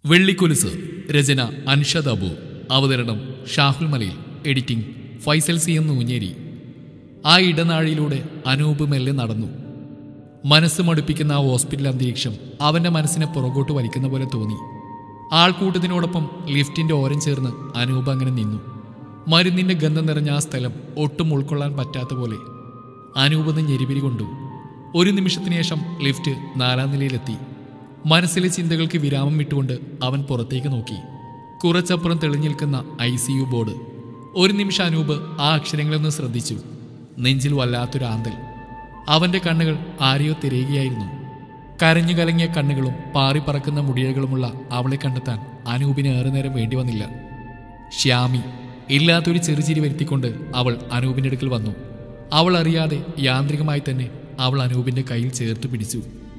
വെള്ളിക്കുലുസ് രചന അൻഷദ് അബു അവതരണം ഷാഹുൽ മലയിൽ editing Faisal C M നൂഞ്ഞേരി ആ ഇടനാഴിയിലൂടെ അനൂപ് മെല്ലെ നടന്നു മനസ്സ് മടുപ്പിക്കുന്ന ആ ഹോസ്പിറ്റൽ അന്തരീക്ഷം അവന്റെ മനസ്സിനെ പുറകോട്ട് വലിക്കുന്ന പോലെ തോന്നി ആൾക്കൂട്ടത്തിനോടൊപ്പം ലിഫ്റ്റിന്റെ ഓരം ചേർന്ന് അനൂപ് അങ്ങനെ നിന്നു മരുന്നിന്റെ ഗന്ധം നിറഞ്ഞ ആ സ്ഥലം ഒട്ടും ഉൾക്കൊള്ളാൻ പറ്റാത്ത പോലെ അനൂപ് ഒന്ന് ഞെരിപിരി കൊണ്ടു ഒരു നിമിഷത്തിന് ശേഷം ലിഫ്റ്റ് നാലാം നിലയിലെത്തി മനസ്സിലെ ചിന്തകൾക്ക് വിരാമം വിട്ടുകൊണ്ട് അവൻ പുറത്തേക്ക് നോക്കി കുറച്ചപ്പുറം തെളിഞ്ഞു നിൽക്കുന്ന ഐ സി യു ബോർഡ് ഒരു നിമിഷം അനൂപ് ആ അക്ഷരങ്ങളൊന്ന് ശ്രദ്ധിച്ചു നെഞ്ചിൽ വല്ലാത്തൊരു ആന്തൽ അവന്റെ കണ്ണുകൾ ആരെയോ തിരയുകയായിരുന്നു കരഞ്ഞു കലങ്ങിയ കണ്ണുകളും പാറിപ്പറക്കുന്ന മുടിയകളുമുള്ള അവളെ കണ്ടെത്താൻ അനൂപിന് ഏറെ നേരം വേണ്ടി വന്നില്ല ശ്യാമി ഇല്ലാത്തൊരു ചെറുചിരി വരുത്തിക്കൊണ്ട് അവൾ അനൂപിന്റെ അടുക്കൽ വന്നു അവൾ അറിയാതെ യാന്ത്രികമായി തന്നെ അവൾ അനൂപിന്റെ കയ്യിൽ ചേർത്ത് പിടിച്ചു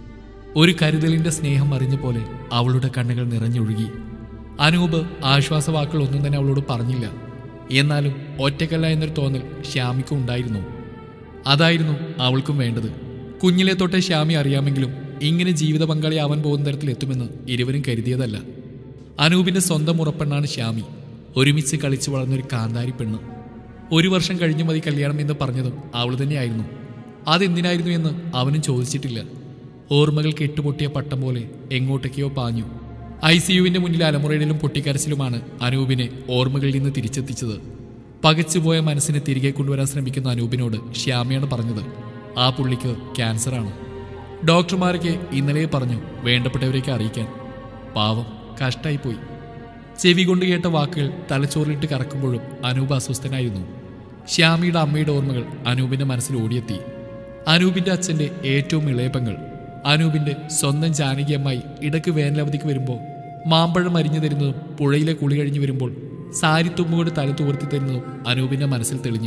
ഒരു കരുതലിന്റെ സ്നേഹം അറിഞ്ഞ പോലെ അവളുടെ കണ്ണുകൾ നിറഞ്ഞൊഴുകി അനൂപ് ആശ്വാസവാക്കുകൾ ഒന്നും തന്നെ അവളോട് പറഞ്ഞില്ല എന്നാലും ഒറ്റക്കല്ല എന്നൊരു തോന്നൽ ശ്യാമിക്കും ഉണ്ടായിരുന്നു അതായിരുന്നു അവൾക്കും വേണ്ടത് കുഞ്ഞിലെ തൊട്ടേ ശ്യാമി അറിയാമെങ്കിലും ഇങ്ങനെ ജീവിത പങ്കാളിയാവാൻ പോകുന്ന തരത്തിൽ എത്തുമെന്ന് ഇരുവരും കരുതിയതല്ല അനൂപിന്റെ സ്വന്തം ഉറപ്പെണ്ണാണ് ശ്യാമി ഒരുമിച്ച് കളിച്ചു വളർന്നൊരു കാന്താരി പെണ്ണ് ഒരു വർഷം കഴിഞ്ഞു മതി കല്യാണം എന്ന് പറഞ്ഞതും അവൾ തന്നെയായിരുന്നു അതെന്തിനായിരുന്നു എന്ന് അവനും ചോദിച്ചിട്ടില്ല ഓർമ്മകൾ കെട്ടുപൊട്ടിയ പട്ടം പോലെ എങ്ങോട്ടൊക്കെയോ പാഞ്ഞു ഐ സി യുവിന്റെ മുന്നിൽ അലമുറയിലും പൊട്ടിക്കരച്ചിലുമാണ് അനൂപിനെ ഓർമ്മകളിൽ നിന്ന് തിരിച്ചെത്തിച്ചത് പകച്ചുപോയ മനസ്സിനെ തിരികെ കൊണ്ടുവരാൻ ശ്രമിക്കുന്ന അനൂപിനോട് ശ്യാമയാണ് പറഞ്ഞത് ആ പുള്ളിക്ക് ക്യാൻസറാണ് ഡോക്ടർമാരൊക്കെ ഇന്നലെ പറഞ്ഞു വേണ്ടപ്പെട്ടവരെയൊക്കെ അറിയിക്കാൻ പാവം കഷ്ടായിപ്പോയി ചെവി കൊണ്ട് കേട്ട വാക്കുകൾ തലച്ചോറിലിട്ട് കറക്കുമ്പോഴും അനൂപ് അസ്വസ്ഥനായിരുന്നു ശ്യാമിയുടെ അമ്മയുടെ ഓർമ്മകൾ അനൂപിന്റെ മനസ്സിൽ ഓടിയെത്തി അനൂപിന്റെ അച്ഛന്റെ ഏറ്റവും ഇളയ പെങ്ങൾ അനൂപിന്റെ സ്വന്തം ജാനകി അമ്മായി ഇടയ്ക്ക് വേനലവധിക്ക് വരുമ്പോൾ മാമ്പഴം അരിഞ്ഞു തരുന്നതും പുഴയിലെ കുളി കഴിഞ്ഞു വരുമ്പോൾ സാരി തുമ്പുകൊണ്ട് തല തൂർത്തി തരുന്നതും അനൂപിന്റെ മനസ്സിൽ തെളിഞ്ഞു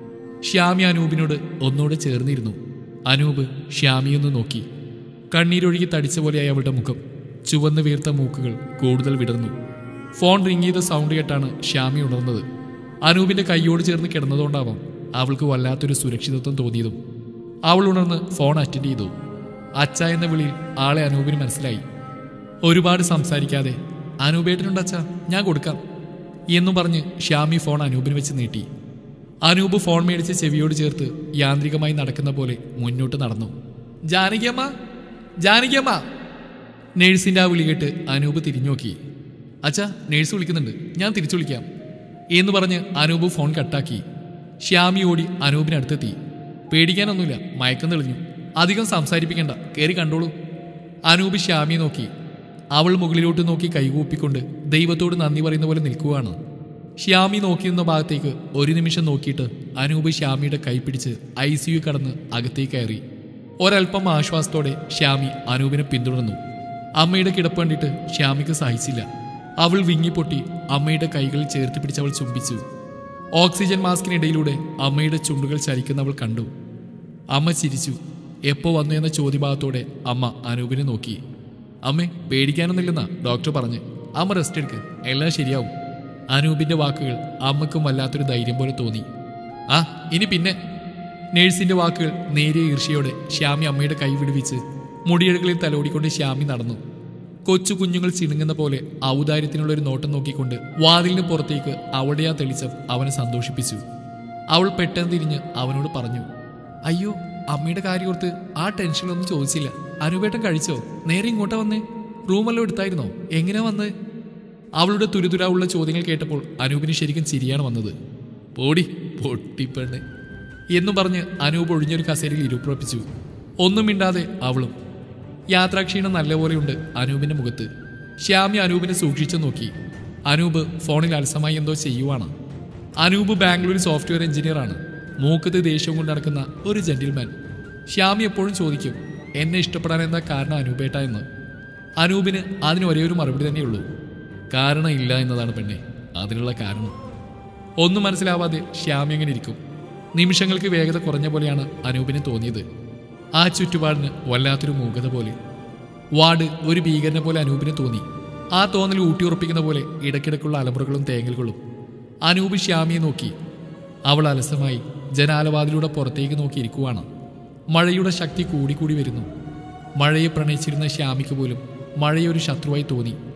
ശ്യാമി അനൂപിനോട് ഒന്നുകൂടെ ചേർന്നിരുന്നു അനൂപ് ശ്യാമിയൊന്ന് നോക്കി കണ്ണീരൊഴുകി തടിച്ച പോലെയായി അവളുടെ മുഖം ചുവന്ന് വീർത്ത മൂക്കുകൾ കൂടുതൽ വിടർന്നു ഫോൺ റിങ് ചെയ്ത സൗണ്ട് കേട്ടാണ് ശ്യാമി ഉണർന്നത് അനൂപിന്റെ കൈയോട് ചേർന്ന് കിടന്നതുകൊണ്ടാവാം അവൾക്ക് വല്ലാത്തൊരു സുരക്ഷിതത്വം തോന്നിയതും അവൾ ഉണർന്ന് ഫോൺ അറ്റൻഡ് ചെയ്തു അച്ഛ എന്ന വിളിയിൽ ആളെ അനൂപിന് മനസ്സിലായി ഒരുപാട് സംസാരിക്കാതെ അനൂപേട്ടനുണ്ട് അച്ഛ ഞാൻ കൊടുക്കാം എന്നും പറഞ്ഞ് ശ്യാമി ഫോൺ അനൂപിന് വെച്ച് നീട്ടി അനൂപ് ഫോൺ മേടിച്ച് ചെവിയോട് ചേർത്ത് യാന്ത്രികമായി നടക്കുന്ന പോലെ മുന്നോട്ട് നടന്നു ജാനകിയമ്മ ജാനകിയമ്മ നേഴ്സിന്റെ ആ വിളി കേട്ട് അനൂപ് തിരിഞ്ഞു നോക്കി അച്ഛാ നേഴ്സ് വിളിക്കുന്നുണ്ട് ഞാൻ തിരിച്ചു വിളിക്കാം എന്ന് പറഞ്ഞ് അനൂപ് ഫോൺ കട്ടാക്കി ശ്യാമി ഓടി അനൂപിനടുത്തെത്തി പേടിക്കാനൊന്നുമില്ല മയക്കം തെളിഞ്ഞു അധികം സംസാരിപ്പിക്കണ്ട കയറി കണ്ടോളൂ അനൂപ് ശ്യാമിയെ നോക്കി അവൾ മുകളിലോട്ട് നോക്കി കൈകൂപ്പിക്കൊണ്ട് ദൈവത്തോട് നന്ദി പറയുന്ന പോലെ നിൽക്കുകയാണ് ശ്യാമി നോക്കിയിരുന്ന ഭാഗത്തേക്ക് ഒരു നിമിഷം നോക്കിയിട്ട് അനൂപ് ശ്യാമിയുടെ കൈ പിടിച്ച് ഐ സി യു കടന്ന് അകത്തേക്ക് കയറി ഒരൽപ്പം ആശ്വാസത്തോടെ ശ്യാമി അനൂപിനെ പിന്തുടർന്നു അമ്മയുടെ കിടപ്പ് കണ്ടിട്ട് ശ്യാമിക്ക് സഹിച്ചില്ല അവൾ വിങ്ങിപ്പൊട്ടി അമ്മയുടെ കൈകളിൽ ചേർത്ത് പിടിച്ച് അവൾ ചുംബിച്ചു ഓക്സിജൻ മാസ്കിനിടയിലൂടെ അമ്മയുടെ ചുണ്ടുകൾ ചലിക്കുന്നവൾ കണ്ടു അമ്മ ചിരിച്ചു എപ്പോ വന്നു എന്ന ചോദ്യഭാഗത്തോടെ അമ്മ അനൂപിനെ നോക്കി അമ്മേ പേടിക്കാനൊന്നുമില്ലെന്നാ ഡോക്ടർ പറഞ്ഞ് അമ്മ റെസ്റ്റ് എടുക്ക് എല്ലാം ശരിയാവും അനൂപിന്റെ വാക്കുകൾ അമ്മക്കും വല്ലാത്തൊരു ധൈര്യം പോലെ തോന്നി ആ ഇനി പിന്നെ നേഴ്സിന്റെ വാക്കുകൾ നേരിയ ഈർഷ്യയോടെ ശ്യാമി അമ്മയുടെ കൈ വിടുവിച്ച് മുടിയഴകളിൽ തലോടിക്കൊണ്ട് ശ്യാമി നടന്നു കൊച്ചു കുഞ്ഞുങ്ങൾ ചിണുങ്ങുന്ന പോലെ ഔദാര്യത്തിനുള്ള ഒരു നോട്ടം നോക്കിക്കൊണ്ട് വാതിലിന് പുറത്തേക്ക് അവളുടെ ആ തെളിച്ചം അവനെ സന്തോഷിപ്പിച്ചു അവൾ പെട്ടെന്ന് തിരിഞ്ഞ് അവനോട് പറഞ്ഞു അയ്യോ അമ്മയുടെ കാര്യോർത്ത് ആ ടെൻഷനൊന്നും ചോദിച്ചില്ല അനുപേട്ടൻ കഴിച്ചോ നേരെ ഇങ്ങോട്ടാ വന്നേ റൂമെല്ലാം എടുത്തായിരുന്നോ എങ്ങനെയാ വന്നത് അവളുടെ തുരുതുരാവുള്ള ചോദ്യങ്ങൾ കേട്ടപ്പോൾ അനൂപിന് ശരിക്കും ചിരിയാണ് വന്നത് പോടി പൊട്ടിപ്പെണ്ണ് എന്നു പറഞ്ഞ് അനൂപ് ഒഴിഞ്ഞൊരു കസേരയിൽ ഇരുപ്പുറപ്പിച്ചു ഒന്നും മിണ്ടാതെ അവളും യാത്രാക്ഷീണം നല്ലപോലെയുണ്ട് അനൂപിന്റെ മുഖത്ത് ശ്യാമി അനൂപിനെ സൂക്ഷിച്ചു നോക്കി അനൂപ് ഫോണിൽ അലസമായി എന്തോ ചെയ്യുവാണ് അനൂപ് ബാംഗ്ലൂർ സോഫ്റ്റ്വെയർ എഞ്ചിനീയറാണ് മൂക്കത്ത് ദേഷ്യം കൊണ്ട് നടക്കുന്ന ഒരു ജെന്റിൽമാൻ ശ്യാമി എപ്പോഴും ചോദിക്കും എന്നെ ഇഷ്ടപ്പെടാൻ എന്താ കാരണം അനൂപേട്ട എന്ന് അനൂപിന് അതിന് ഒരേ ഒരു മറുപടി തന്നെയുള്ളൂ കാരണം ഇല്ല എന്നതാണ് പെണ്ണെ അതിനുള്ള കാരണം ഒന്നും മനസ്സിലാവാതെ ശ്യാമി അങ്ങനെ ഇരിക്കും നിമിഷങ്ങൾക്ക് വേഗത കുറഞ്ഞ പോലെയാണ് അനൂപിന് തോന്നിയത് ആ ചുറ്റുപാടിന് വല്ലാത്തൊരു മൂകത പോലെ വാർഡ് ഒരു ഭീകരനെ പോലെ അനൂപിന് തോന്നി ആ തോന്നൽ ഊട്ടിയുറപ്പിക്കുന്ന പോലെ ഇടയ്ക്കിടയ്ക്കുള്ള അലമുറകളും തേങ്ങലുകളും അനൂപ് ശ്യാമിയെ നോക്കി അവൾ അലസമായി ജനാലവാതിലൂടെ പുറത്തേക്ക് നോക്കി ഇരിക്കുവാണ് മഴയുടെ ശക്തി കൂടിക്കൂടി വരുന്നു മഴയെ പ്രണയിച്ചിരുന്ന ശ്യാമിക്ക് പോലും മഴയെ ഒരു ശത്രുവായി തോന്നി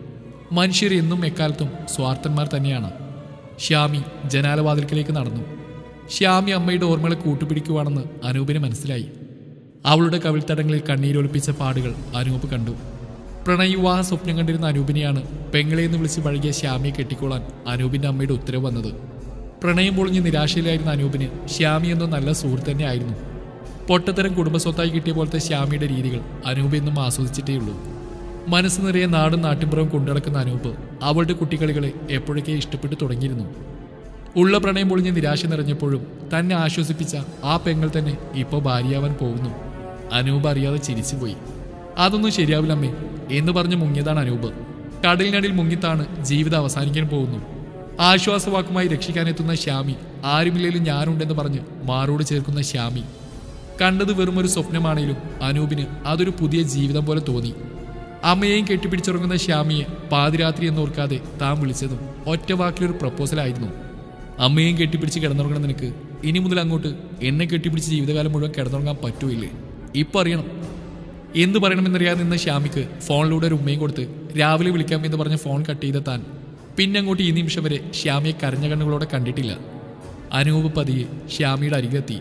മനുഷ്യർ എന്നും എക്കാലത്തും സ്വാർത്ഥന്മാർ തന്നെയാണ് ശ്യാമി ജനാലവാതിൽക്കലേക്ക് നടന്നു ശ്യാമി അമ്മയുടെ ഓർമ്മകളെ കൂട്ടുപിടിക്കുവാണെന്ന് അനൂപിന് മനസ്സിലായി അവളുടെ കവിൾത്തടങ്ങളിൽ കണ്ണീരൊളിപ്പിച്ച പാടുകൾ അനൂപ് കണ്ടു പ്രണയവിവാഹ സ്വപ്നം കണ്ടിരുന്ന അനൂപിനെയാണ് പെങ്ങളെ എന്ന് വിളിച്ച് പഴകിയ ശ്യാമിയെ കെട്ടിക്കൊള്ളാൻ അനൂപിന്റെ അമ്മയുടെ ഉത്തരവ് വന്നത് പ്രണയം പൊളിഞ്ഞ് നിരാശയിലായിരുന്ന അനൂപിന് ശ്യാമി എന്ന നല്ല സുഹൃത്ത് തന്നെ ആയിരുന്നു പൊട്ടത്തരം കുടുംബസ്വത്തായി കിട്ടിയ പോലത്തെ ശ്യാമിയുടെ രീതികൾ അനൂപ് എന്നും ആസ്വദിച്ചിട്ടേയുള്ളൂ മനസ്സ് നിറയെ നാടും നാട്ടിൻപുറവും കൊണ്ടുനടക്കുന്ന അനൂപ് അവളുടെ കുട്ടികളികളെ എപ്പോഴൊക്കെ ഇഷ്ടപ്പെട്ടു തുടങ്ങിയിരുന്നു ഉള്ള പ്രണയം പൊളിഞ്ഞ് നിരാശ നിറഞ്ഞപ്പോഴും തന്നെ ആശ്വസിപ്പിച്ച ആ പെങ്ങൾ തന്നെ ഇപ്പോൾ ഭാര്യയാവാൻ പോകുന്നു അനൂപ് അറിയാതെ ചിരിച്ചുപോയി അതൊന്നും ശരിയാവില്ലമ്മേ എന്ന് പറഞ്ഞ് മുങ്ങിയതാണ് അനൂപ് കടലിനടിയിൽ മുങ്ങിത്താണ് ജീവിതം അവസാനിക്കാൻ പോകുന്നു ആശ്വാസവാക്കുമായി രക്ഷിക്കാനെത്തുന്ന ശ്യാമി ആരുമില്ലേലും ഞാനുണ്ടെന്ന് പറഞ്ഞ് മാറോട് ചേർക്കുന്ന ശ്യാമി കണ്ടത് വെറുമൊരു സ്വപ്നമാണെങ്കിലും അനൂപിന് അതൊരു പുതിയ ജീവിതം പോലെ തോന്നി അമ്മയെയും കെട്ടിപ്പിടിച്ചുറങ്ങുന്ന ശ്യാമിയെ പാതിരാത്രി എന്നോർക്കാതെ താൻ വിളിച്ചതും ഒറ്റ വാക്കിലൊരു പ്രപ്പോസലായിരുന്നു അമ്മയെയും കെട്ടിപ്പിടിച്ച് കിടന്നുറങ്ങണം നിനക്ക് ഇനി മുതൽ അങ്ങോട്ട് എന്നെ കെട്ടിപ്പിടിച്ച് ജീവിതകാലം മുഴുവൻ കിടന്നുറങ്ങാൻ പറ്റൂയില്ലേ ഇപ്പൊ അറിയണം എന്ത് പറയണമെന്നറിയാതെ നിന്ന ശ്യാമിക്ക് ഫോണിലൂടെ ഒരു ഉമ്മയും കൊടുത്ത് രാവിലെ വിളിക്കാം എന്ന് പറഞ്ഞ് ഫോൺ കട്ട് ചെയ്ത താൻ പിന്നെ അങ്ങോട്ട് ഈ നിമിഷം വരെ ശ്യാമിയെ കരഞ്ഞ കണ്ണുകളോടെ കണ്ടിട്ടില്ല അനൂപ് പതിയെ ശ്യാമിയുടെ അരികെത്തി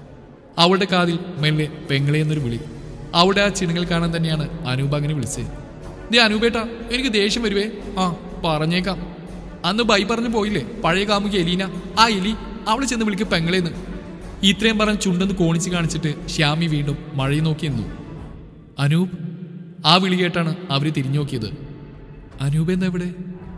അവളുടെ കാതിൽ മെല്ലെ പെങ്ങളെ എന്നൊരു വിളി അവളുടെ ആ ചിണുങ്ങൾ കാണാൻ തന്നെയാണ് അനൂപ് അങ്ങനെ വിളിച്ചത് ദേ അനൂപേട്ടാ എനിക്ക് ദേഷ്യം വരുവേ ആ പറഞ്ഞേക്കാം അന്ന് ബൈ പറഞ്ഞു പോയില്ലേ പഴയ കാമുകി എലീന ആ എലി അവളെ ചെന്ന് വിളിക്ക് പെങ്ങളേന്ന് ഇത്രയും പറഞ്ഞ് ചുണ്ടെന്ന് കോണിച്ച് കാണിച്ചിട്ട് ശ്യാമി വീണ്ടും മഴയെ നോക്കി നിന്നു അനൂപ് ആ വിളി കേട്ടാണ് അവർ തിരിഞ്ഞു നോക്കിയത് അനൂപ് എന്താ ഇവിടെ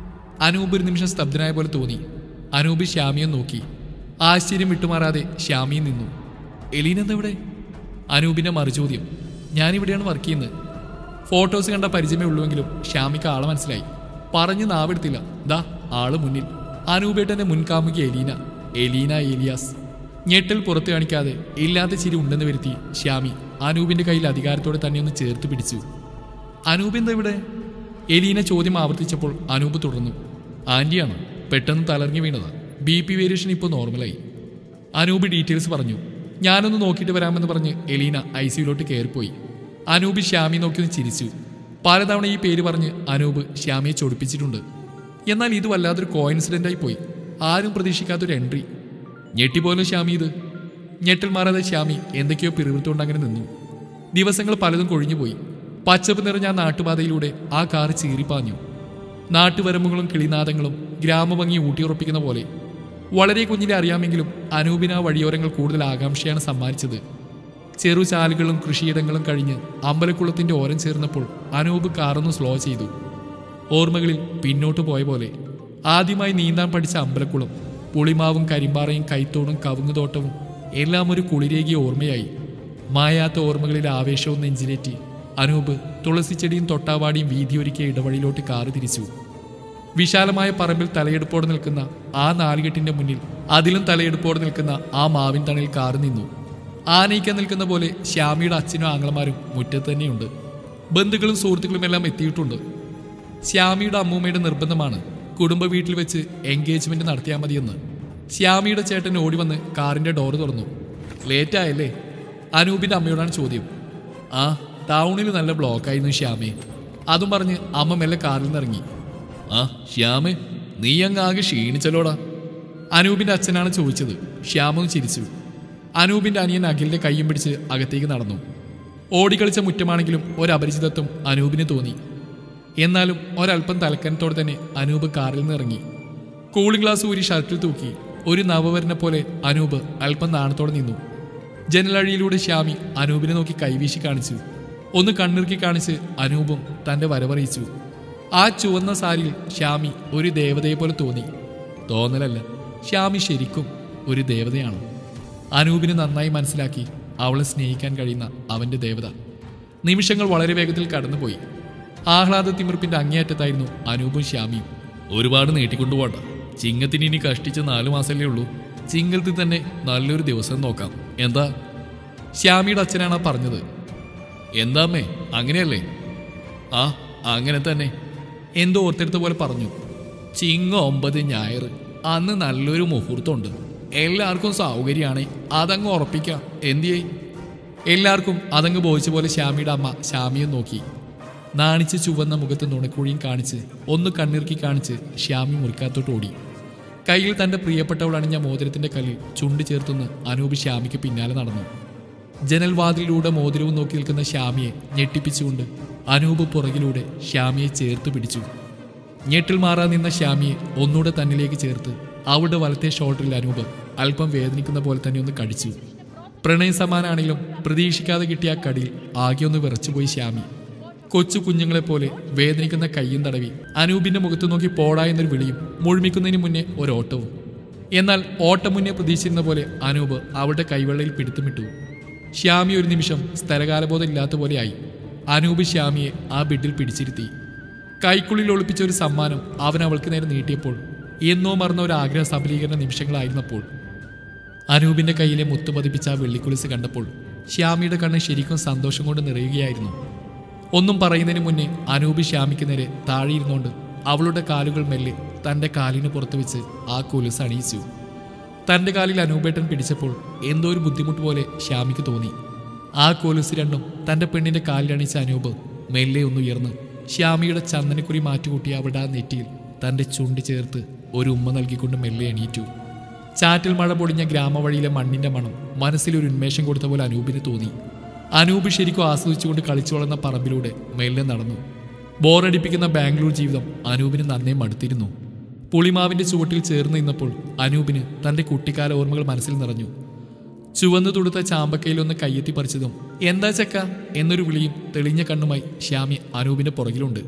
അനൂപ് ഒരു നിമിഷം സ്തബ്ധനായ പോലെ തോന്നി അനൂപ് ശ്യാമിയെ നോക്കി ആശ്ചര്യം വിട്ടുമാറാതെ ശ്യാമിയും നിന്നു എലീന എന്താ ഇവിടെ അനൂപിന്റെ മറുചോദ്യം ഞാനിവിടെയാണ് വർക്ക് ചെയ്യുന്നത് ഫോട്ടോസ് കണ്ട പരിചയമേ ഉള്ളുവെങ്കിലും ശ്യാമിക്ക് ആളെ മനസ്സിലായി പറഞ്ഞ് നാവെടുത്തില്ല ദാ ആള് മുന്നിൽ അനൂപേട്ടന്റെ മുൻകാമുകി എലീന എലീന ഏലിയാസ് ഞെട്ടൽ പുറത്തു കാണിക്കാതെ ഇല്ലാത്ത ചിരി ഉണ്ടെന്ന് വരുത്തി ശ്യാമി അനൂപിന്റെ കയ്യിൽ അധികാരത്തോടെ തന്നെ ഒന്ന് ചേർത്ത് പിടിച്ചു അനൂപ് എന്താ ഇവിടെ എലീന ചോദ്യം ആവർത്തിച്ചപ്പോൾ അനൂപ് തുടർന്നു ആന്റിയാണ് പെട്ടെന്ന് തലറിഞ്ഞു വീണതാ ബി പി വേരിയേഷൻ ഇപ്പോൾ നോർമലായി അനൂപ് ഡീറ്റെയിൽസ് പറഞ്ഞു ഞാനൊന്ന് നോക്കിയിട്ട് വരാമെന്ന് പറഞ്ഞ് എലീന ഐ സിയിലോട്ട് കയറിപ്പോയി അനൂപ് ശ്യാമി നോക്കി ഒന്ന് ചിരിച്ചു പലതവണ ഈ പേര് പറഞ്ഞ് അനൂപ് ശ്യാമിയെ ചൊടിപ്പിച്ചിട്ടുണ്ട് എന്നാൽ ഇത് വല്ലാത്തൊരു കോയിൻസിഡന്റ് ആയി പോയി ആരും പ്രതീക്ഷിക്കാത്തൊരു എൻട്രി ഞെട്ടിപ്പോലും ശ്യാമി ഇത് ഞെട്ടൽ മാറാതെ ശ്യാമി എന്തൊക്കെയോ പിറുവിറുത്തുകൊണ്ട് അങ്ങനെ നിന്നു ദിവസങ്ങൾ പലതും കൊഴിഞ്ഞുപോയി പച്ചപ്പ് നിറഞ്ഞ ആ നാട്ടുപാതയിലൂടെ ആ കാർ ചീറിപ്പാഞ്ഞു നാട്ടുവരമ്പുകളും കിളിനാദങ്ങളും ഗ്രാമഭംഗി ഊട്ടിയുറപ്പിക്കുന്ന പോലെ വളരെ കുഞ്ഞിലെ അറിയാമെങ്കിലും അനൂപിന് ആ വഴിയോരങ്ങൾ കൂടുതൽ ആകാംക്ഷയാണ് സമ്മാനിച്ചത് ചെറു ചാലുകളും കൃഷിയിടങ്ങളും കഴിഞ്ഞ് അമ്പലക്കുളത്തിന്റെ ഓരം ചേർന്നപ്പോൾ അനൂപ് കാറൊന്ന് സ്ലോ ചെയ്തു ഓർമ്മകളിൽ പിന്നോട്ട് പോയ പോലെ ആദ്യമായി നീന്താൻ പഠിച്ച അമ്പലക്കുളം പുളിമാവും കരിമ്പാറയും കൈത്തോടും കവുങ്ങുതോട്ടവും എല്ലാം ഒരു കുളിരേകിയ ഓർമ്മയായി മായാത്ത ഓർമ്മകളിൽ ആവേശവും നെഞ്ചിലേറ്റി അനൂപ് തുളസിച്ചെടിയും തൊട്ടാവാടിയും വീതിയൊരുക്കിയ ഇടവഴിയിലോട്ട് കാറ് തിരിച്ചു വിശാലമായ പറമ്പിൽ തലയെടുപ്പോടെ നിൽക്കുന്ന ആ നാലുകെട്ടിന്റെ മുന്നിൽ അതിലും തലയെടുപ്പോടെ നിൽക്കുന്ന ആ മാവിൻ തണലിൽ കാറ് നിന്നു ആനയിക്കാൻ നിൽക്കുന്ന പോലെ ശ്യാമിയുടെ അച്ഛനും ആങ്ങളമാരും മുറ്റത്ത് തന്നെയുണ്ട് ബന്ധുക്കളും സുഹൃത്തുക്കളും എല്ലാം എത്തിയിട്ടുണ്ട് ശ്യാമിയുടെ അമ്മൂമ്മയുടെ നിർബന്ധമാണ് കുടുംബ വീട്ടിൽ വെച്ച് എൻഗേജ്മെന്റ് നടത്തിയാൽ മതിയെന്ന് ശ്യാമിയുടെ ചേട്ടൻ ഓടി വന്ന് കാറിന്റെ ഡോറ് തുറന്നു ലേറ്റ് ആയല്ലേ അനൂപിന്റെ അമ്മയോടാണ് ചോദ്യം ആ ടൗണിൽ നല്ല ബ്ലോക്കായിരുന്നു ശ്യാമേ അതും പറഞ്ഞ് അമ്മ മെല്ലെ കാറിൽ നിന്ന് ഇറങ്ങി ആ ശ്യാമേ നീ അങ്ങ് ആകെ ക്ഷീണിച്ചല്ലോടാ അനൂപിന്റെ അച്ഛനാണ് ചോദിച്ചത് ശ്യാമും ചിരിച്ചു അനൂപിന്റെ അനിയൻ അഖിലിന്റെ കൈയും പിടിച്ച് അകത്തേക്ക് നടന്നു ഓടിക്കളിച്ച മുറ്റമാണെങ്കിലും ഒരപരിചിതത്വം അനൂപിന് തോന്നി എന്നാലും ഒരല്പം തലക്കനത്തോടെ തന്നെ അനൂപ് കാറിൽ നിന്ന് ഇറങ്ങി കൂളിംഗ് ഗ്ലാസ് ഊരി ഷർട്ടിൽ തൂക്കി ഒരു നവവരനെ പോലെ അനൂപ് അല്പം നാണത്തോടെ നിന്നു ജനലഴിയിലൂടെ ശ്യാമി അനൂപിനെ നോക്കി കൈവീശി കാണിച്ചു ഒന്ന് കണ്ണിറുക്കി കാണിച്ച് അനൂപും തന്റെ വരവറിയിച്ചു ആ ചുവന്ന സാരിയിൽ ശ്യാമി ഒരു ദേവതയെ പോലെ തോന്നി തോന്നലല്ല ശ്യാമി ശരിക്കും ഒരു ദേവതയാണ് അനൂപിന് നന്നായി മനസ്സിലാക്കി അവളെ സ്നേഹിക്കാൻ കഴിയുന്ന അവന്റെ ദേവത നിമിഷങ്ങൾ വളരെ വേഗത്തിൽ കടന്നുപോയി ആഹ്ലാദ തിമിർപ്പിന്റെ അങ്ങേയറ്റത്തായിരുന്നു അനൂപും ശ്യാമിയും ഒരുപാട് നീട്ടിക്കൊണ്ടുപോകണ്ട ചിങ്ങത്തിന് ഇനി കഷ്ടിച്ച് നാലു മാസമല്ലേ ഉള്ളൂ ചിങ്ങത്തിൽ തന്നെ നല്ലൊരു ദിവസം നോക്കാം എന്താ ശ്യാമിയുടെ അച്ഛനാണ് ആ പറഞ്ഞത് എന്താമ്മേ അങ്ങനെയല്ലേ ആ അങ്ങനെ തന്നെ എന്തോ ഓർത്തെടുത്ത പോലെ പറഞ്ഞു ചിങ്ങ ഒമ്പത് ഞായർ അന്ന് നല്ലൊരു മുഹൂർത്തമുണ്ട് എല്ലാവർക്കും സൗകര്യമാണ് അതങ്ങ് ഉറപ്പിക്കാം എന്തിയേ എല്ലാവർക്കും അതങ്ങ് ബോധിച്ച പോലെ ശ്യാമിയുടെ അമ്മ ശ്യാമിയെ നോക്കി നാണിച്ച് ചുവന്ന മുഖത്ത് നുണക്കുഴിയും കാണിച്ച് ഒന്ന് കണ്ണിറുക്കി കാണിച്ച് ശ്യാമി മുറിക്കാത്തോട്ട് ഓടി കയ്യിൽ തന്റെ പ്രിയപ്പെട്ടവൾ അണിഞ്ഞ മോതിരത്തിന്റെ കല്ലിൽ ചുണ്ട് ചേർത്തുനിന്ന് അനൂപ് ശ്യാമിക്ക് പിന്നാലെ നടന്നു ജനൽവാതിലിലൂടെ മോതിരവും നോക്കി നിൽക്കുന്ന ശ്യാമിയെ ഞെട്ടിപ്പിച്ചുകൊണ്ട് അനൂപ് പുറകിലൂടെ ശ്യാമിയെ ചേർത്ത് പിടിച്ചു ഞെട്ടിൽ മാറാൻ നിന്ന ശ്യാമിയെ ഒന്നുകൂടെ തന്നിലേക്ക് ചേർത്ത് അവളുടെ വലത്തെ ഷോൾഡറിൽ അനൂപ് അല്പം വേദനിക്കുന്ന പോലെ തന്നെ ഒന്ന് കടിച്ചു പ്രണയ സമാനാണെങ്കിലും പ്രതീക്ഷിക്കാതെ കിട്ടിയ ആ കടിയിൽ ആകെ ഒന്ന് വിറച്ചുപോയി ശ്യാമി കൊച്ചു കുഞ്ഞുങ്ങളെ പോലെ വേദനിക്കുന്ന കയ്യും തടവി അനൂപിന്റെ മുഖത്ത് നോക്കി പോടാ എന്നൊരു വിളിയും മുഴുമിക്കുന്നതിന് മുന്നേ ഒരോട്ടവും എന്നാൽ ഓട്ടം മുന്നേ പ്രതീക്ഷിച്ചിരുന്ന പോലെ അനൂപ് അവളുടെ കൈവെള്ളയിൽ പിടുത്തമിട്ടു ശ്യാമി ഒരു നിമിഷം സ്ഥലകാലബോധം ഇല്ലാത്ത പോലെയായി അനൂപ് ശ്യാമിയെ ആ ബെഡിൽ പിടിച്ചിരുത്തി കൈക്കുള്ളിൽ ഒളിപ്പിച്ച ഒരു സമ്മാനം അവൻ അവൾക്ക് നേരെ നീട്ടിയപ്പോൾ എന്നോ മറന്ന ഒരു ആഗ്രഹ സബലീകരണ നിമിഷങ്ങളായിരുന്നപ്പോൾ അനൂപിന്റെ കയ്യിലെ മുത്തു പതിപ്പിച്ച ആ വെള്ളിക്കുളിസ് കണ്ടപ്പോൾ ശ്യാമിയുടെ കണ്ണ് ശരിക്കും സന്തോഷം കൊണ്ട് നിറയുകയായിരുന്നു ഒന്നും പറയുന്നതിന് മുന്നേ അനൂപ് ശ്യാമിക്ക് നേരെ താഴെ ഇരുന്നുകൊണ്ട് അവളുടെ കാലുകൾ മെല്ലെ തന്റെ കാലിന് പുറത്ത് വെച്ച് ആ കുലുസ് അണിയിച്ചു തന്റെ കാലിൽ അനൂപേട്ടൻ പിടിച്ചപ്പോൾ എന്തോ ഒരു ബുദ്ധിമുട്ട് പോലെ ശ്യാമിക്ക് തോന്നി ആ കൊലുസ് രണ്ടും തന്റെ പെണ്ണിന്റെ കാലിലണിച്ച അനൂപ് മെല്ലെ ഒന്നുയർന്ന് ശ്യാമിയുടെ ചന്ദനക്കുരി മാറ്റുകൂട്ടി അവളുടെ ആ നെറ്റിയിൽ തന്റെ ചുണ്ട് ചേർത്ത് ഒരു ഉമ്മ നൽകിക്കൊണ്ട് മെല്ലെ എണീറ്റു ചാറ്റിൽ മഴ പൊടിഞ്ഞ ഗ്രാമവഴിയിലെ മണ്ണിന്റെ മണം മനസ്സിൽ ഒരു ഉന്മേഷം കൊടുത്ത പോലെ അനൂപിന് തോന്നി അനൂപ് ശരിക്കും ആസ്വദിച്ചുകൊണ്ട് കളിച്ചു വളർന്ന പറമ്പിലൂടെ മെല്ലെ നടന്നു ബോറടിപ്പിക്കുന്ന ബാംഗ്ലൂർ ജീവിതം അനൂപിന് നന്നേ മടുത്തിരുന്നു പുളിമാവിന്റെ ചുവട്ടിൽ ചേർന്ന് നിന്നപ്പോൾ അനൂപിന് തന്റെ കുട്ടിക്കാല ഓർമ്മകൾ മനസ്സിൽ നിറഞ്ഞു ചുവന്നു തുടുത്ത ചാമ്പക്കയിലൊന്ന് കയ്യെത്തി പറിച്ചതും എന്താ ചക്ക എന്നൊരു വിളിയും തെളിഞ്ഞ കണ്ണുമായി ശ്യാമി അനൂപിന്റെ പുറകിലുണ്ട്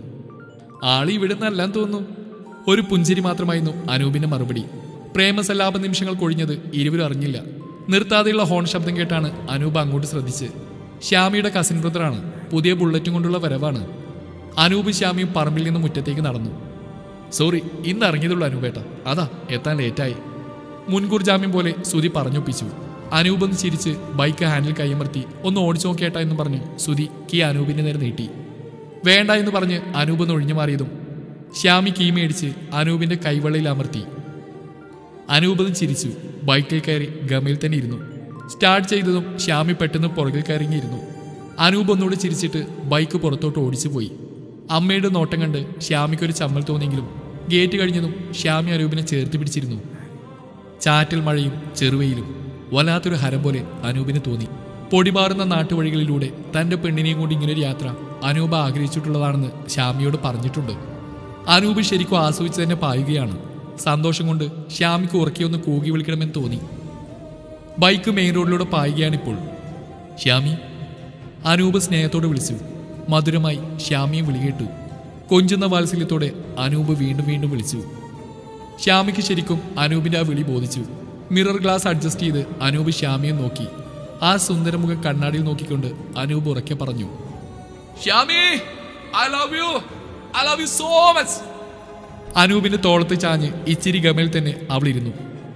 ആളി ഇവിടെ നല്ലാൻ തോന്നുന്നു ഒരു പുഞ്ചിരി മാത്രമായിരുന്നു അനൂപിന്റെ മറുപടി പ്രേമസല്ലാപ നിമിഷങ്ങൾ കൊഴിഞ്ഞത് ഇരുവരും അറിഞ്ഞില്ല നിർത്താതെയുള്ള ഹോൺ ശബ്ദം കേട്ടാണ് അനൂപ് അങ്ങോട്ട് ശ്രദ്ധിച്ച് ശ്യാമിയുടെ കസിൻ ബ്രദറാണ് പുതിയ ബുള്ളറ്റും കൊണ്ടുള്ള വരവാണ് അനൂപ് ശ്യാമിയും പറമ്പിൽ നിന്ന് മുറ്റത്തേക്ക് നടന്നു സോറി ഇന്ന് ഇറങ്ങിയതുള്ളൂ അനൂപേട്ട അതാ എത്താൻ ലേറ്റായി മുൻകൂർ ജാമ്യം പോലെ സുധി പറഞ്ഞൊപ്പിച്ചു അനൂപ് ഒന്ന് ചിരിച്ച് ബൈക്ക് ഹാൻഡിൽ കൈയമർത്തി ഒന്ന് ഓടിച്ചു നോക്കിയേട്ടാ എന്ന് പറഞ്ഞു സുധി കീ അനൂപിന്റെ നേരെ നീട്ടി വേണ്ട എന്ന് പറഞ്ഞ് അനൂപ് ഒന്ന് ഒഴിഞ്ഞു മാറിയതും ശ്യാമി കീ മേടിച്ച് അനൂപിന്റെ കൈവെള്ളയിൽ അമർത്തി അനൂപ് ഒന്ന് ചിരിച്ചു ബൈക്കിൽ കയറി ഗമയിൽ തന്നെ ഇരുന്നു സ്റ്റാർട്ട് ചെയ്തതും ശ്യാമി പെട്ടെന്ന് പുറകിൽ കയറിങ്ങിയിരുന്നു അനൂപ് ഒന്നുകൂടി ചിരിച്ചിട്ട് ബൈക്ക് പുറത്തോട്ട് ഓടിച്ചു പോയി അമ്മയുടെ നോട്ടം കണ്ട് ശ്യാമിക്കൊരു ചമ്മൽ തോന്നിയെങ്കിലും ഗേറ്റ് കഴിഞ്ഞതും ശ്യാമി അനൂപിനെ ചേർത്ത് പിടിച്ചിരുന്നു ചാറ്റൽ മഴയും ചെറുവയിലും വല്ലാത്തൊരു ഹരം പോലെ അനൂപിന് തോന്നി പൊടിമാറുന്ന നാട്ടുവഴികളിലൂടെ തന്റെ പെണ്ണിനെയും കൊണ്ട് ഇങ്ങനൊരു യാത്ര അനൂപ് ആഗ്രഹിച്ചിട്ടുള്ളതാണെന്ന് ശ്യാമിയോട് പറഞ്ഞിട്ടുണ്ട് അനൂപ് ശരിക്കും ആസ്വദിച്ച് തന്നെ പായുകയാണ് സന്തോഷം കൊണ്ട് ശ്യാമിക്ക് ഉറക്കിയൊന്ന് കൂകി വിളിക്കണമെന്ന് തോന്നി ബൈക്ക് മെയിൻ റോഡിലൂടെ പായുകയാണിപ്പോൾ ശ്യാമി അനൂപ് സ്നേഹത്തോടെ വിളിച്ചു മധുരമായി ശ്യാമിയും വിളികേട്ടു കൊഞ്ചുന്ന വാത്സല്യത്തോടെ അനൂപ് വീണ്ടും വീണ്ടും വിളിച്ചു ശ്യാമിക്ക് ശരിക്കും അനൂപിന്റെ ആ വിളി ബോധിച്ചു മിറർ ഗ്ലാസ് അഡ്ജസ്റ്റ് ചെയ്ത് അനൂപ് ശ്യാമിയെ നോക്കി ആ സുന്ദരമുഖം കണ്ണാടിയിൽ നോക്കിക്കൊണ്ട് അനൂപ് ഉറക്കെ പറഞ്ഞു Shyami I love you I love you so much അനൂപിന്റെ തോളത്ത് ചാഞ്ഞ് ഇച്ചിരി ഗമയിൽ തന്നെ അവൾ ഇരുന്നു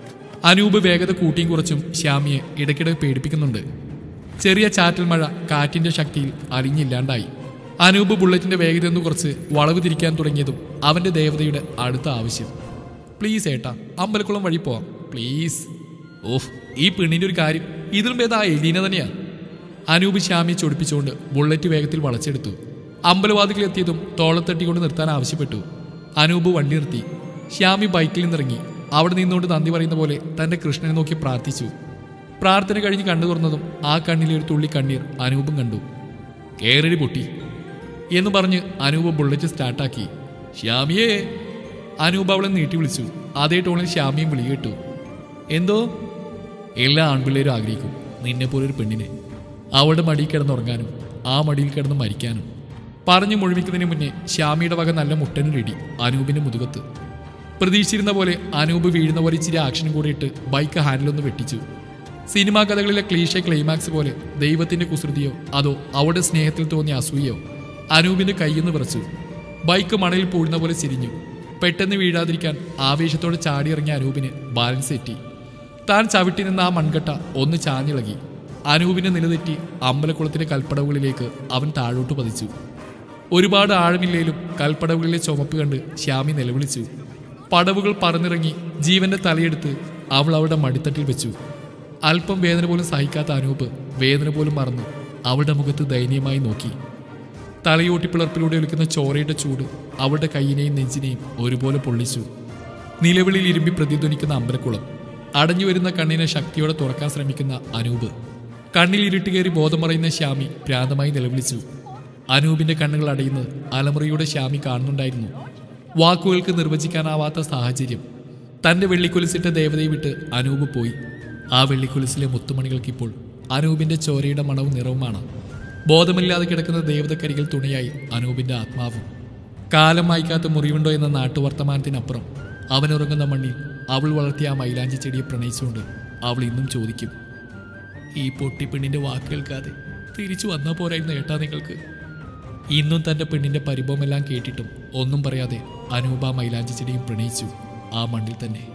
അനൂപ് വേഗത കൂട്ടിയും കുറച്ചും ശ്യാമിയെ ഇടയ്ക്കിടെ പേടിപ്പിക്കുന്നുണ്ട് ചെറിയ ചാറ്റൽ മഴ കാറ്റിന്റെ ശക്തിയിൽ അലിഞ്ഞില്ലാണ്ടായി അനൂപ് ബുള്ളറ്റിന്റെ വേഗത ഒന്ന് കുറച്ച് വളവ് തിരിക്കാൻ തുടങ്ങിയതും അവന്റെ ദേവതയുടെ അടുത്ത ആവശ്യം പ്ലീസ് ഏട്ടാ അമ്പലക്കുളം വഴി പോവാം പ്ലീസ് ഓഹ് ഈ പെണ്ണിന്റെ ഒരു കാര്യം ഇതിലും ഭേദം ആ എലീന തന്നെയാ അനൂപ് ശ്യാമിയെ ചൊടിപ്പിച്ചുകൊണ്ട് ബുള്ളറ്റ് വേഗത്തിൽ വളച്ചെടുത്തു അമ്പലവാതിക്കലെത്തിയതും തോളത്തട്ടിക്കൊണ്ട് നിർത്താൻ ആവശ്യപ്പെട്ടു അനൂപ് വണ്ടി നിർത്തി ശ്യാമി ബൈക്കിൽ നിന്നിറങ്ങി അവിടെ നിന്നുകൊണ്ട് നന്ദി പറയുന്ന പോലെ തന്റെ കൃഷ്ണനെ നോക്കി പ്രാർത്ഥിച്ചു പ്രാർത്ഥന കഴിഞ്ഞ് കണ്ണു തുറന്നതും ആ കണ്ണിലെ ഒരു തുള്ളി കണ്ണീർ അനൂപും കണ്ടു കേറടി പൊട്ടി എന്ന് പറഞ്ഞ് അനൂപ് ബുള്ളറ്റ് സ്റ്റാർട്ടാക്കി ശ്യാമിയേ അനൂപ് അവളെ നീട്ടി വിളിച്ചു അതേ ടോണിൽ ശ്യാമിയും വിളി കേട്ടു എന്തോ എല്ലാ ആൺപിള്ളേരും ആഗ്രഹിക്കും നിന്നെ പോലെ ഒരു പെണ്ണിനെ അവളുടെ മടിയിൽ കിടന്നുറങ്ങാനും ആ മടിയിൽ കിടന്ന് മരിക്കാനും പറഞ്ഞു മുഴുമിക്കുന്നതിന് മുന്നേ ശ്യാമിയുടെ വക നല്ല മുട്ടനും റെഡി അനൂപിന്റെ മുതുകത്ത് പ്രതീക്ഷിച്ചിരുന്ന പോലെ അനൂപ് വീഴുന്ന പോലെ ഇച്ചിരി ആക്ഷനും കൂടി ഇട്ട് ബൈക്ക് ഹാൻഡിലൊന്ന് വെട്ടിച്ചു സിനിമാ കഥകളിലെ ക്ലീഷെ ക്ലൈമാക്സ് പോലെ ദൈവത്തിന്റെ കുസൃതിയോ അതോ അവളുടെ സ്നേഹത്തിൽ തോന്നിയ അസൂയയോ അനൂപിന്റെ കൈയെന്ന് വിറച്ചു ബൈക്ക് മണലിൽ പൂഴുന്ന പോലെ ചിരിഞ്ഞു പെട്ടെന്ന് വീഴാതിരിക്കാൻ ആവേശത്തോടെ ചാടിയിറങ്ങിയ അനൂപിന് ബാലൻസ് തെറ്റി താൻ ചവിട്ടി നിന്ന ആ മൺകട്ട ഒന്ന് ചാഞ്ഞിളകി അനൂപിനെ നിലതെറ്റി അമ്പലക്കുളത്തിലെ കൽപ്പടവുകളിലേക്ക് അവൻ താഴോട്ട് പതിച്ചു ഒരുപാട് ആഴമില്ലേലും കൽപ്പടവുകളിലെ ചുമപ്പ് കണ്ട് ശ്യാമി നിലവിളിച്ചു പടവുകൾ പറന്നിറങ്ങി ജീവന്റെ തലയെടുത്ത് അവൾ അവളുടെ മടിത്തട്ടിൽ വെച്ചു അല്പം വേദന പോലും സഹിക്കാത്ത അനൂപ് വേദന പോലും മറന്നു അവളുടെ മുഖത്ത് ദയനീയമായി നോക്കി തലയോട്ടിപ്പിളർപ്പിലൂടെ ഒലിക്കുന്ന ചോരയുടെ ചൂട് അവളുടെ കൈയിനെയും നെഞ്ചിനെയും ഒരുപോലെ പൊള്ളിച്ചു നിലവിളിയിൽ ഇരുമ്പി പ്രതിധ്വനിക്കുന്ന അമ്പലക്കുളം അടഞ്ഞു വരുന്ന കണ്ണിനെ ശക്തിയോടെ തുറക്കാൻ ശ്രമിക്കുന്ന അനൂപ് കണ്ണിൽ ഇരുട്ട് കയറി ബോധം മറയുന്ന ശ്യാമി ഭ്രാന്തമായി നിലവിളിച്ചു അനൂപിന്റെ കണ്ണുകൾ അടയുന്നത് അലമുറയുടെ ശ്യാമി കാണുന്നുണ്ടായിരുന്നു വാക്കുകൾക്ക് നിർവചിക്കാനാവാത്ത സാഹചര്യം തന്റെ വെള്ളിക്കുലിസിട്ട ദേവതയെ വിട്ട് അനൂപ് പോയി ആ വെള്ളിക്കുലിസിലെ മുത്തുമണികൾക്കിപ്പോൾ അനൂപിന്റെ ചോരയുടെ മണവും നിറവുമാണ് ബോധമില്ലാതെ കിടക്കുന്ന ദേവതക്കരികൾ തുണയായി അനൂപിന്റെ ആത്മാവും കാലം വായിക്കാത്ത മുറിവുണ്ടോ എന്ന നാട്ടുവർത്തമാനത്തിനപ്പുറം അവൻ ഉറങ്ങുന്ന മണ്ണിൽ അവൾ വളർത്തിയ ആ മൈലാഞ്ചി ചെടിയെ പ്രണയിച്ചുകൊണ്ട് അവൾ ഇന്നും ചോദിക്കും ഈ പൊട്ടിപ്പെണ്ണിന്റെ വാക്ക് കേൾക്കാതെ തിരിച്ചു വന്നാ പോരായിരുന്നു ഏട്ടാ നിങ്ങൾക്ക് ഇന്നും തന്റെ പെണ്ണിന്റെ പരിഭവമെല്ലാം കേട്ടിട്ടും ഒന്നും പറയാതെ അനൂപ മൈലാഞ്ചി ചെടിയും പ്രണയിച്ചു ആ മണ്ണിൽ തന്നെ